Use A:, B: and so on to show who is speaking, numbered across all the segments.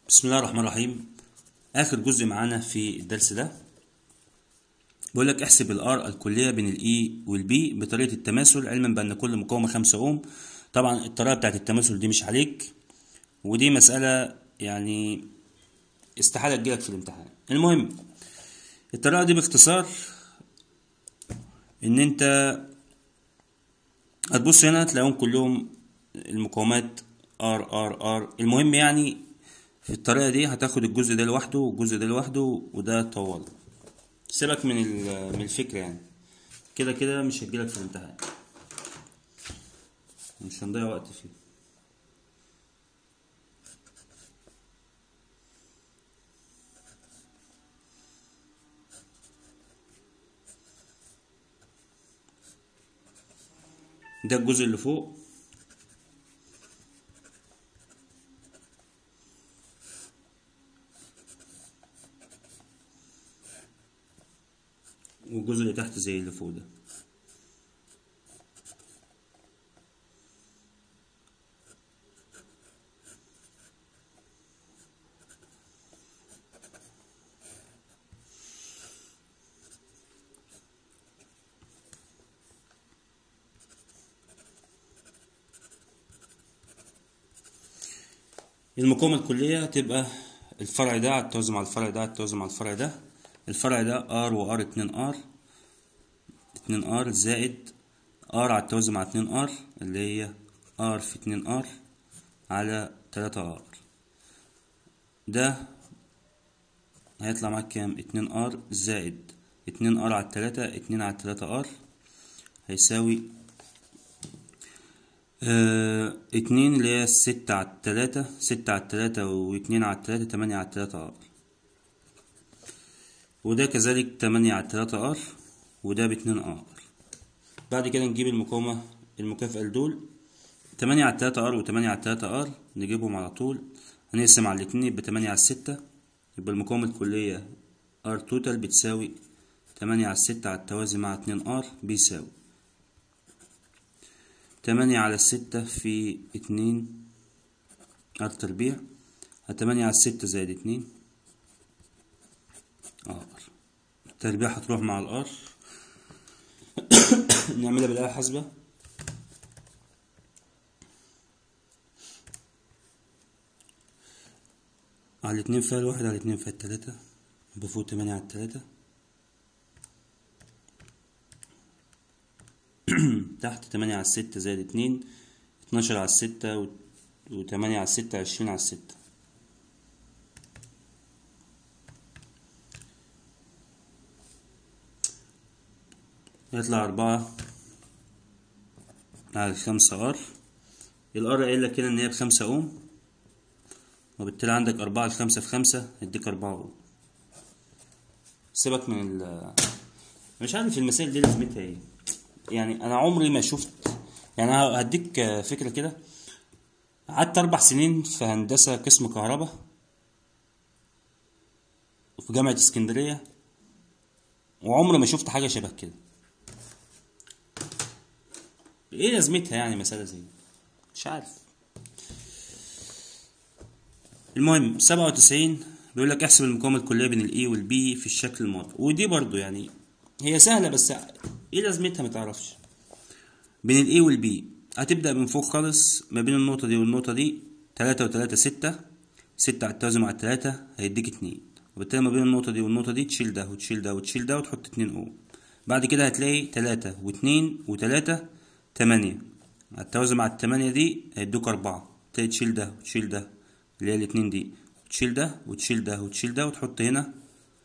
A: بسم الله الرحمن الرحيم اخر جزء معانا في الدرس ده بيقول لك احسب الار الكليه بين الاي والبي بطريقه التماثل علما بان كل مقاومه 5 اوم طبعا الطريقه بتاعت التماثل دي مش عليك ودي مساله يعني استحاله تجيلك في الامتحان المهم الطريقه دي باختصار ان انت هتبص هنا تلاقيهم كلهم المقاومات ار ار ار المهم يعني في الطريقة دي هتاخد الجزء ده لوحده والجزء ده لوحده وده طوال سيبك من ال- من الفكرة يعني كده كده مش هتجيلك في الامتحان مش هنضيع وقت فيه ده الجزء اللي فوق والجزء اللي تحت زي اللي فوق ده المقاومة الكلية تبقى الفرع ده هتوزن على الفرع ده هتوزن على الفرع ده الفرع ده ار وار اتنين ار اتنين ار زائد ار على التوازي مع اتنين ار اللي هي ار في اتنين ار على تلاتة ار ده هيطلع معاك كام اتنين ار زائد اتنين ار على التلاتة اتنين على التلاتة ار هيساوي اه اتنين اللي هي ستة على التلاتة ستة على التلاتة واتنين على التلاتة تمانية على التلاتة ار وده كذلك تمانية على تلاتة ار وده باتنين ار بعد كده نجيب المقاومة المكافئة لدول تمانية على تلاتة ار وتمانية على تلاتة ار نجيبهم على طول هنقسم على الاتنين يبقى تمانية على الستة يبقى المقاومة الكلية ار توتال بتساوي تمانية على الستة على التوازي مع اتنين ار بيساوي تمانية على الستة في اتنين ار تربيع تمانية على الستة زائد اتنين ار التربيع هتروح مع الار نعملها بالآلة الحاسبة على الاتنين فيها الواحد على الاتنين فيها التلاتة يبقى فوق تمانية على التلاتة تحت تمانية على الستة زائد اتنين اتناشر على الستة و- وتمانية على الستة عشرين على الستة يطلع أربعة على الخمسة ار الار قايل لك هنا إن هي بخمسة أوم وبالتالي عندك أربعة الخمسة في خمسة يديك أربعة أوم سيبك من ال مش عارف المسائل دي لازمتها ايه يعني أنا عمري ما شفت يعني أنا هديك فكرة كده قعدت أربع سنين في هندسة قسم كهرباء في جامعة اسكندرية وعمري ما شفت حاجة شبه كده ايه لازمتها يعني مسألة زي دي؟ مش عارف المهم سبعة وتسعين بيقول لك احسب المقاومة الكلية بين الاي والبي في الشكل الماضي ودي برضو يعني هي سهلة بس ايه لازمتها متعرفش بين الاي والبي هتبدأ من فوق خالص ما بين النقطة دي والنقطة دي تلاتة وتلاتة ستة ستة على التوازي مع التلاتة هيديك اتنين وبالتالي ما بين النقطة دي والنقطة دي تشيل ده وتشيل ده وتشيل ده وتحط اتنين اوم بعد كده هتلاقي تلاتة واتنين وتلاتة تمانية على التوازي مع التمانية دي هيدوك أربعة تلاقي تشيل ده وتشيل ده اللي هي الاتنين دي وتشيل ده وتشيل ده وتشيل ده وتحط هنا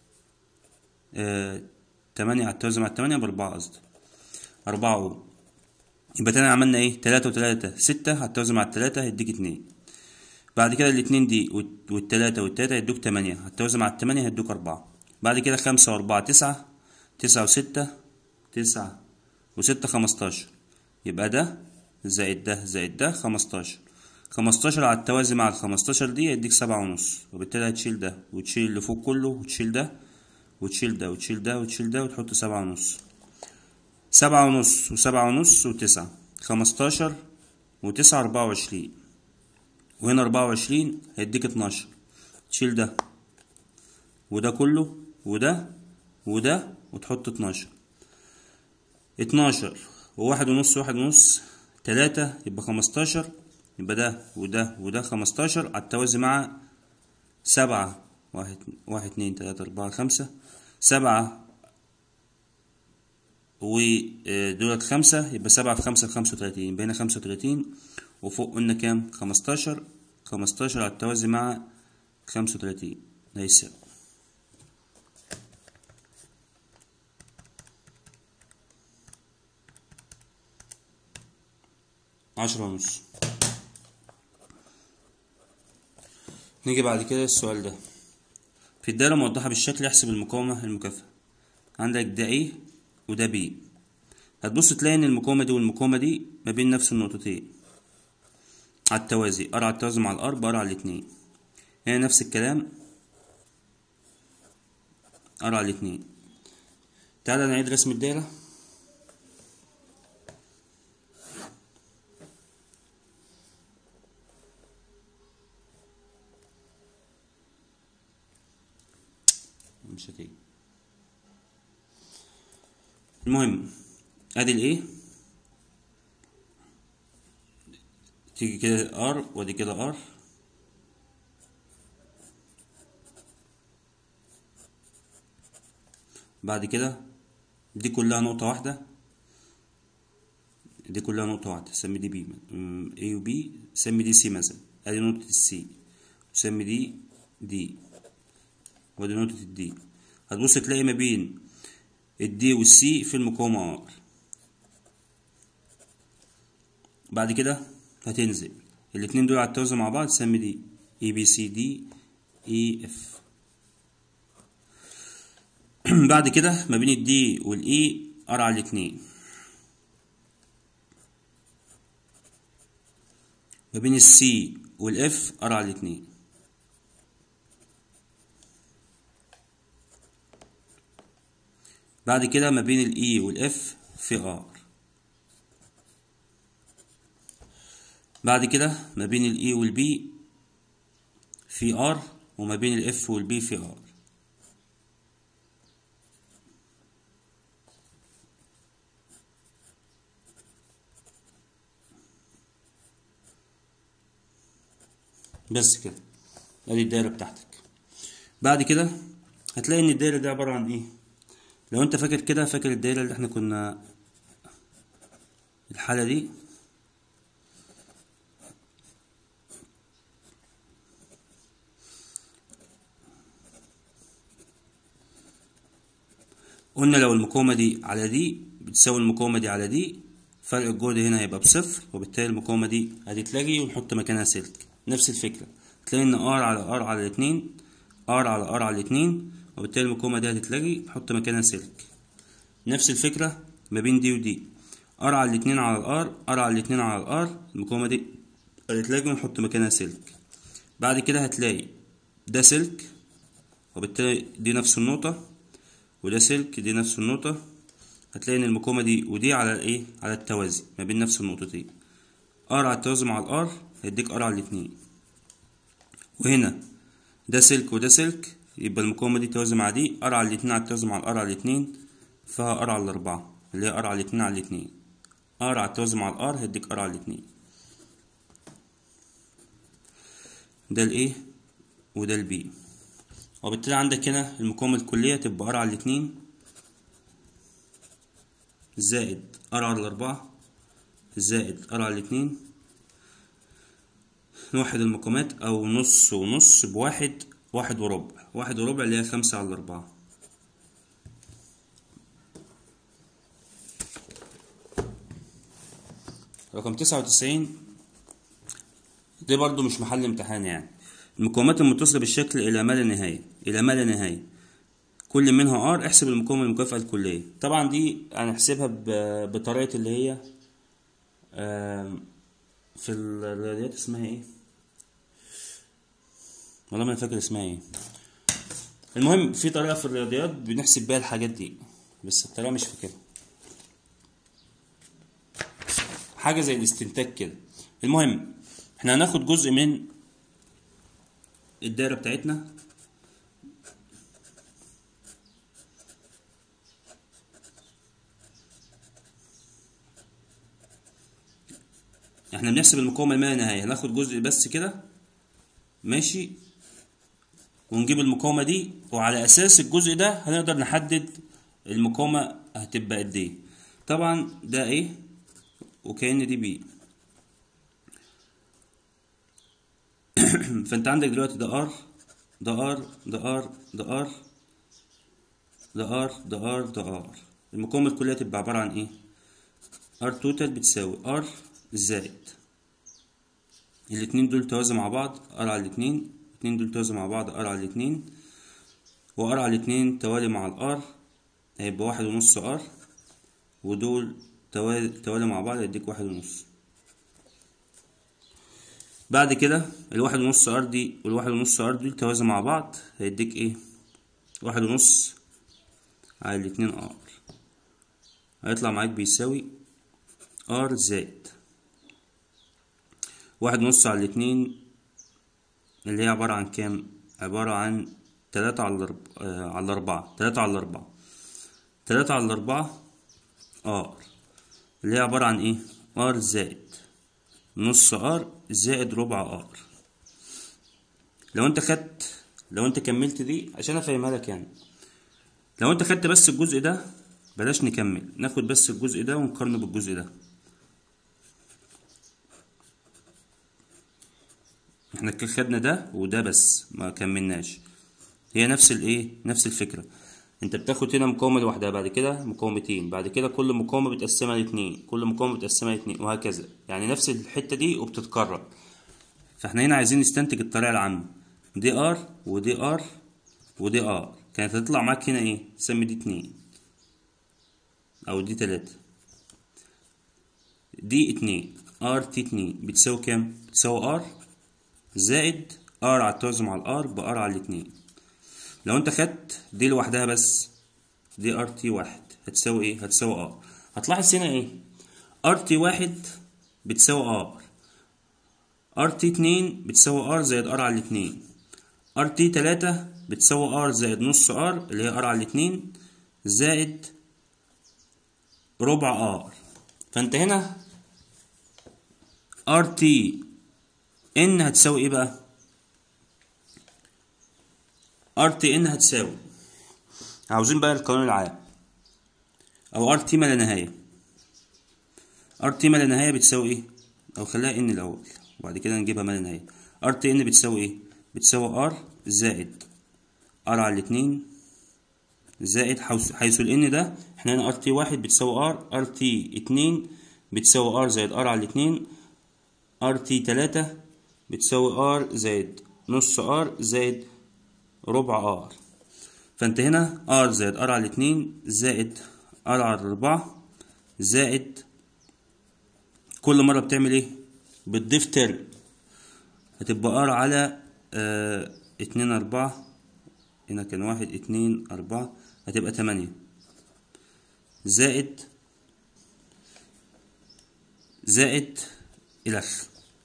A: آه تمانية على التوازي مع التمانية بأربعة قصدي أربعة أوم يبقى تاني عملنا ايه تلاتة وتلاتة ستة على التوازي مع التلاتة هيديك اتنين بعد كده الاتنين دي والت- والتلاتة والتلاتة هيدوك تمانية على التوازي مع التمانية هيدوك أربعة بعد كده خمسة وأربعة تسعة تسعة وستة تسعة وستة خمستاشر يبقى ده زائد ده زائد ده خمستاشر خمستاشر على التوازي مع الخمستاشر دي هيديك سبعة ونص وبالتالي هتشيل ده وتشيل اللي فوق كله وتشيل ده وتشيل ده وتشيل ده وتشيل ده وتحط سبعة ونص سبعة ونص وسبعة ونص وتسعة خمستاشر وتسعة أربعة وعشرين وهنا أربعة وعشرين هيديك اتناشر تشيل ده وده كله وده وده وتحط اتناشر اتناشر وواحد ونص واحد ونص تلاتة يبقى خمستاشر يبقى ده وده وده خمستاشر على التوازي مع سبعة واحد واحد اتنين تلاتة أربعة خمسة سبعة ودولت خمسة يبقى سبعة في خمسة بخمسة وتلاتين يبقى هنا خمسة وتلاتين وفوق قلنا كام خمستاشر خمستاشر على التوازي مع خمسة وتلاتين ده يساوي عشرة ونص نيجي بعد كده السؤال ده في الدالة موضحة بالشكل احسب المقاومة المكافئة عندك ده A وده B هتبص تلاقي ان المقاومة دي والمقاومة دي ما بين نفس النقطتين على التوازي ار على التوازي مع الار بار على الاتنين هنا نفس الكلام ار على الاتنين تعالى نعيد رسم الدايرة مش هتيجي المهم ادي الايه تيجي كده ار وادي كده ار بعد كده دي كلها نقطة واحدة دي كلها نقطة واحدة سمي دي بي A و B سمي دي سي مثلا ادي نقطة السي وسمي دي دي وادي نقطة الدي هتبص تلاقي ما بين الدي والسي في المقاومة ار بعد كده هتنزل الاتنين دول على التوازي مع بعض تسمي دي اي بي سي دي اي اف بعد كده ما بين الدي والاي ار على الاتنين ما بين السي والاف ار على الاتنين بعد كده ما بين الاي والاف في ار بعد كده ما بين الاي والبي في ار وما بين الاف والبي في ار بس كده ادي الدايره بتاعتك بعد كده هتلاقي ان الدايره دي عباره عن ايه لو انت فاكر كده فاكر الدايره اللي احنا كنا الحاله دي قلنا لو المقاومة دي على دي بتساوي المقاومة دي على دي فرق الجهد هنا هيبقى بصفر وبالتالي المقاومة دي هتتلغي ونحط مكانها سلك نفس الفكرة تلاقي ان ار على ار على الاتنين ار على ار على الاتنين وبالتالي المقاومة دي هتتلغي نحط مكانها سلك نفس الفكرة ما بين دي ودي ار على الاتنين على الار ار على الاتنين على الار المقاومة دي هتتلغي ونحط مكانها سلك بعد كده هتلاقي ده سلك وبالتالي دي نفس النقطة وده سلك دي نفس النقطة هتلاقي ان المقاومة دي ودي على ايه على التوازي ما بين نفس النقطتين ار على التوازي مع الار هيديك ار على الاتنين وهنا ده سلك وده سلك يبقى المقاومة دي توازي مع دي ار على الاتنين على التوازي مع الار على الاتنين فيها ار على الاربعة اللي هي ار على الاتنين على الاتنين ار على التوازي مع الار هيديك ار على الاتنين ده الايه وده البي وبالتالي عندك هنا المقاومة الكلية تبقى ار على الاتنين زائد ار على الأربعة زائد ار على الاتنين نوحد المقامات أو نص ونص بواحد واحد وربع واحد وربع اللي هي خمسة على الأربعة رقم تسعة وتسعين دي برضو مش محل امتحان يعني المقاومات المتصلة بالشكل إلى ما لا نهاية إلى ما لا نهاية كل منها ار احسب المقاومة المكافئة الكلية طبعا دي هنحسبها بطريقة اللي هي في الرياضيات اسمها ايه والله ما انا فاكر اسمها ايه المهم في طريقة في الرياضيات بنحسب بيها الحاجات دي بس الطريقة مش فاكرها حاجة زي الاستنتاج كده المهم احنا هناخد جزء من الدايرة بتاعتنا احنا بنحسب المقاومة ما لا نهاية هناخد جزء بس كده ماشي ونجيب المقاومة دي وعلى أساس الجزء ده هنقدر نحدد المقاومة هتبقى قد ايه طبعا ده ايه وكأن دي بي فانت عندك دلوقتي ده ار ده ار ده ار ده ار ده ار ده ار ده ار المقاومة الكلية تبقى عبارة عن ايه ار توتال بتساوي ار زائد الاتنين دول توازي مع بعض ار على الاتنين الاتنين دول توازي مع بعض ار على الاتنين وار على الاتنين توالي مع الار هيبقى واحد ونص ار ودول توالي, توالي مع بعض هيديك واحد ونص بعد كده الواحد ونص ار دي والواحد ونص ار دي توازي مع بعض هيديك ايه واحد ونص على الاتنين ار هيطلع معاك بيساوي ار زائد واحد ونص على الاتنين اللي هي عبارة عن كام عبارة عن تلاتة على الأرب... آه على الأربعة تلاتة على الأربعة تلاتة على الأربعة ار اللي هي عبارة عن ايه ار زائد نص ار زائد ربع ار لو انت خدت لو انت كملت دي عشان افهمها لك يعني لو انت خدت بس الجزء ده بلاش نكمل ناخد بس الجزء ده ونقارنه بالجزء ده احنا كده خدنا ده وده بس ما كملناش هي نفس الايه نفس الفكره انت بتاخد هنا مقاومه لوحدها بعد كده مقاومتين بعد كده كل مقاومه بتقسمها لاتنين كل مقاومه بتقسمها لاتنين وهكذا يعني نفس الحته دي وبتتكرر فاحنا هنا عايزين نستنتج الطريقه العامه دي ار ودي ار ودي ار كانت هتطلع معاك هنا ايه سمي دي اتنين او دي تلاتة دي اتنين ار تي اتنين بتساوي كام بتساوي ار زائد ار على التوازي مع الار بار على الاتنين لو انت خدت دي لوحدها بس دي ار تي واحد هتساوي ايه هتساوي ار هتلاحظ هنا ايه ار تي واحد بتساوي ار ار تي اتنين بتساوي ار زائد ار على الاتنين ار تي تلاتة بتساوي ار زائد نص ار اللي هي ار على الاتنين زائد ربع ار فانت هنا ار تي ان هتساوي ايه بقى ار تي ان هتساوي عاوزين بقى القانون العام او ار تي ما لا نهايه ار تي ما لا نهايه بتساوي ايه او خليها ان الاول وبعد كده نجيبها ما لا نهايه ار تي ان بتساوي ايه بتساوي ار زائد ار على الاتنين زائد حيث الان ده احنا هنا ار تي واحد بتساوي ار ار تي اتنين بتساوي ار زائد ار على الاتنين ار تي تلاتة بتساوي ار زائد نص ار زائد ربع ار فانت هنا ار زائد ار على الاتنين زائد ار على الاربعة زائد كل مرة بتعمل ايه بتضيف ترم هتبقى ار على اه اتنين اربعة هنا كان واحد اتنين اربعة هتبقى تمانية زائد زائد الخ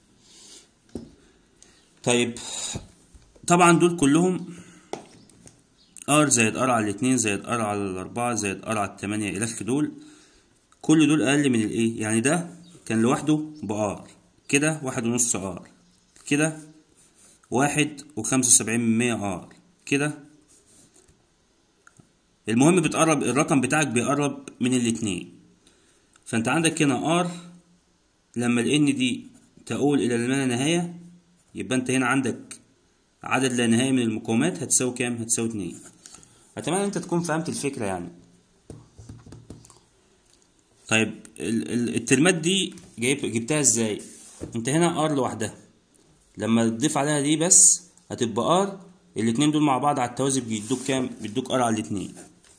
A: طيب طبعا دول كلهم ار زائد ار على الاتنين زائد ار على الاربعة زائد ار على التمانية الخ دول كل دول اقل من الايه يعني ده كان لوحده بار كده واحد ونص ار كده واحد وخمسة وسبعين من مية ار كده المهم بتقرب الرقم بتاعك بيقرب من الاتنين فانت عندك هنا ار لما الان دي تقول الى اللا نهاية يبقى انت هنا عندك عدد لا نهائي من المقاومات هتساوي كام هتساوي اتنين اتمنى انت تكون فهمت الفكرة يعني طيب الترمات دي جايب جبتها ازاي انت هنا ار لوحدها لما تضيف عليها دي بس هتبقى ار الاتنين دول مع بعض على التوازي بيدوك كام بيدوك ار على الاتنين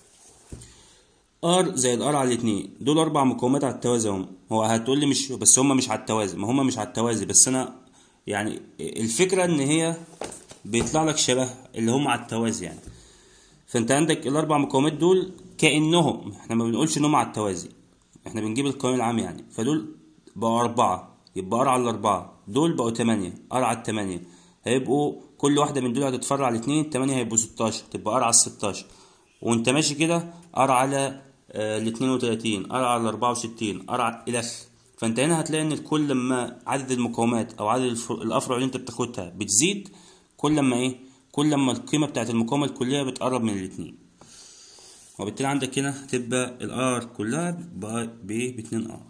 A: ار زائد ار على الاتنين دول اربع مقاومات على التوازي هم هو هتقول لي مش بس هم مش على التوازي ما هم مش على التوازي بس انا يعني الفكره ان هي بيطلع لك شبه اللي هم على التوازي يعني فانت عندك الاربع مقاومات دول كانهم احنا ما بنقولش انهم على التوازي احنا بنجيب القانون العام يعني فدول بقوا اربعه يبقى ار على الاربعه دول بقوا تمانية ار على التمانية هيبقوا كل واحدة من دول هتتفرع لاتنين التمانية هيبقوا ستاشر تبقى ار على الستاشر وانت ماشي كده ار على آه، الاتنين وتلاتين ار على اربعة وستين ار على الى اخره فانت هنا هتلاقي ان كل ما عدد المقاومات او عدد الف- الافرع اللي انت بتاخدها بتزيد كل ما ايه كل ما القيمة بتاعت المقاومة الكلية بتقرب من الاتنين وبالتالي عندك هنا تبقى الار كلها ب ب 2 ار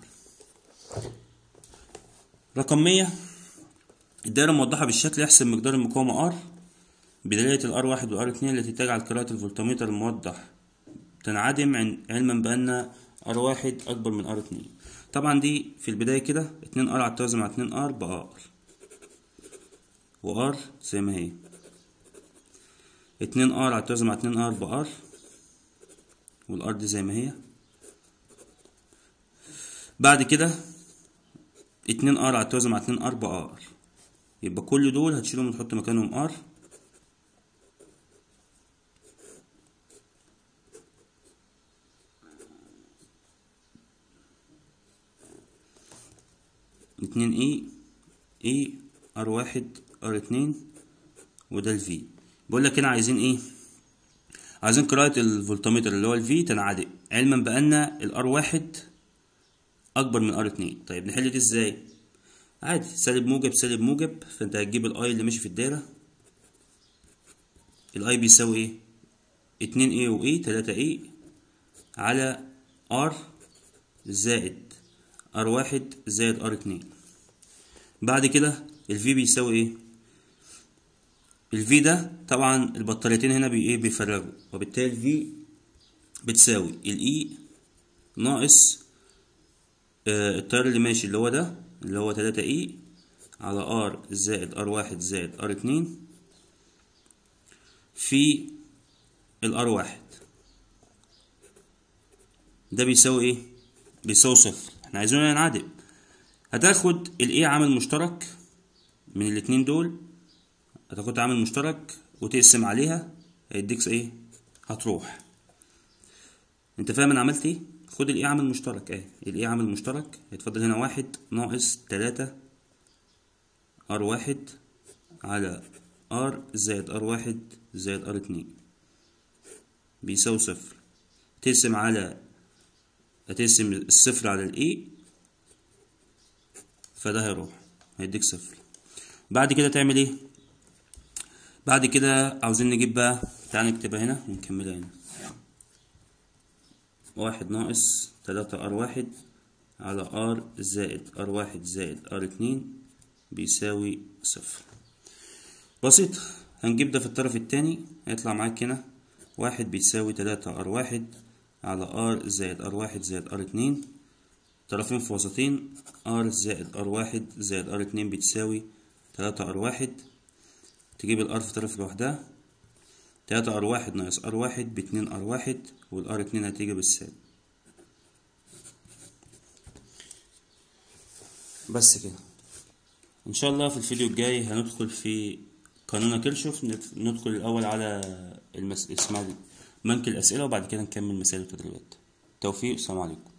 A: رقم 100 الدائرة موضحة بالشكل يحسب مقدار المقاومة R بدلالة الار واحد والار اتنين التي تجعل قراءة الفولتمتر الموضح تنعدم عن- علما بأن ار واحد أكبر من ار اتنين طبعا دي في البداية كده اتنين ار على التوازي مع اتنين ار بار وار زي ما هي اتنين ار على التوازي مع اتنين ار بار والار دي زي ما هي بعد كده اتنين ار على التوازي مع اتنين ار بار يبقى كل دول هتشيلهم وتحط مكانهم ار اتنين اي اي ار واحد ار اتنين وده الفي بقول لك هنا عايزين ايه عايزين قراءة الفولتمتر اللي هو الفي تنعدم علما بأن الار واحد أكبر من ار اتنين طيب نحل دي ازاي؟ عادي سالب موجب سالب موجب فانت هتجيب الاي اللي ماشي في الدايرة الاي بيساوي ايه؟ اتنين ايه وايه تلاتة ايه على ار زائد ار واحد زائد ار اتنين بعد كده الفي بيساوي ايه؟ الفي ده طبعا البطاريتين هنا بي ايه بيفرغوا وبالتالي الفي بتساوي الاي ناقص آه التيار اللي ماشي اللي هو ده اللي هو تلاتة اي على ار زائد ار واحد زائد ار اتنين في الار واحد ده بيساوي ايه بيساوي صفر احنا عايزينه ينعدم هتاخد الايه عامل مشترك من الاتنين دول هتاخد عامل مشترك وتقسم عليها هيديك ايه هتروح انت فاهم انا عملت ايه خد الايه عامل مشترك اهي الايه عامل مشترك هيتفضل هنا واحد ناقص تلاتة ار واحد على ار زائد ار واحد زائد ار اتنين بيساوي صفر تقسم على هتقسم الصفر على الايه فده هيروح هيديك صفر بعد كده تعمل ايه بعد كده عاوزين نجيب بقى تعال نكتبها هنا ونكملها هنا واحد ناقص تلاتة ار واحد على ار زائد ار واحد زائد ار اتنين بيساوي صفر بسيط هنجيب ده في الطرف التاني هيطلع معاك هنا واحد بيساوي تلاتة ار واحد على ار زائد ار واحد زائد ار اتنين طرفين في وسطين ار زائد ار واحد زائد ار اتنين بتساوي تلاتة ار واحد تجيب الار في طرف لوحدها تلاتة ار واحد ناقص ار واحد باتنين ار واحد والار اتنين هتيجي بالسالب بس كده ان شاء الله في الفيديو الجاي هندخل في قانون كيرشوف ندخل الاول على المس... اسمها دي بنك الاسئله وبعد كده نكمل مسائل التدريبات توفيق السلام عليكم